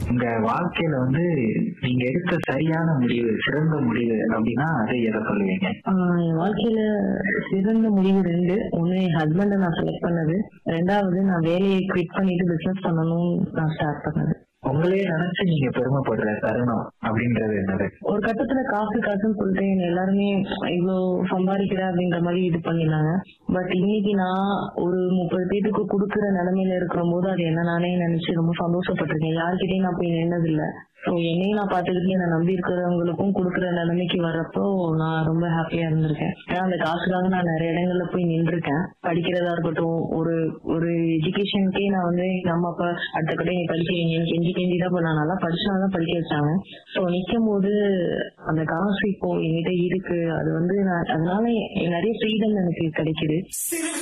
உங்க வாழ்க்கையில வந்து நீங்க எடுத்த சரியான முடிவு சிறந்த முடிவு அப்படின்னா அதை எதை சொல்லுவீங்க ஆஹ் என் வாழ்க்கையில சிறந்த முடிவு ரெண்டு ஒண்ணு என் ஹஸ்பண்ட நான் செலக்ட் பண்ணது ரெண்டாவது நான் வேலையை குவிட் பண்ணிட்டு பிசினஸ் பண்ணணும்னு நான் ஸ்டார்ட் பண்ணது உங்களே நினைச்சு நீங்க பெருமைப்படுற தருணம் அப்படின்றது என்னது ஒரு கட்டத்துல காசு காசுன்னு சொல்லிட்டு என்ன எல்லாருமே இவ்வளோ சம்பாதிக்கிற அப்படின்ற மாதிரி இது பண்ணினாங்க பட் இன்னைக்கு நான் ஒரு முப்பது பேத்துக்கு கொடுக்குற நிலைமையில இருக்கிற போது அது என்ன நானே நினைச்சு ரொம்ப சந்தோஷப்பட்டிருக்கேன் யார்கிட்டயும் நான் போய் நின்னது இல்ல ஸோ என்னையும் நான் பார்த்துக்கிட்டு என்னை நம்பி இருக்கிறவங்களுக்கும் கொடுக்குற நிலைமைக்கு வர்றப்போ நான் ரொம்ப ஹாப்பியா இருந்திருக்கேன் ஏன்னா அந்த காசுக்காக நான் நிறைய இடங்கள்ல போய் நின்றுருக்கேன் படிக்கிறதா இருக்கட்டும் ஒரு ஒரு எஜுகேஷனுக்கே நான் வந்து எங்க அம்மா அப்பா அடுத்த கடை நீ படிக்கிறீங்க கெஞ்சி கெஞ்சி தான் இப்போ நான் நல்லா படிச்சாதான் படிக்க வச்சாங்க ஸோ நிற்கும் போது அந்த காசு இப்போ என்கிட்ட இருக்கு அது வந்து நான் அதனால நிறைய ஃப்ரீடம் எனக்கு கிடைக்குது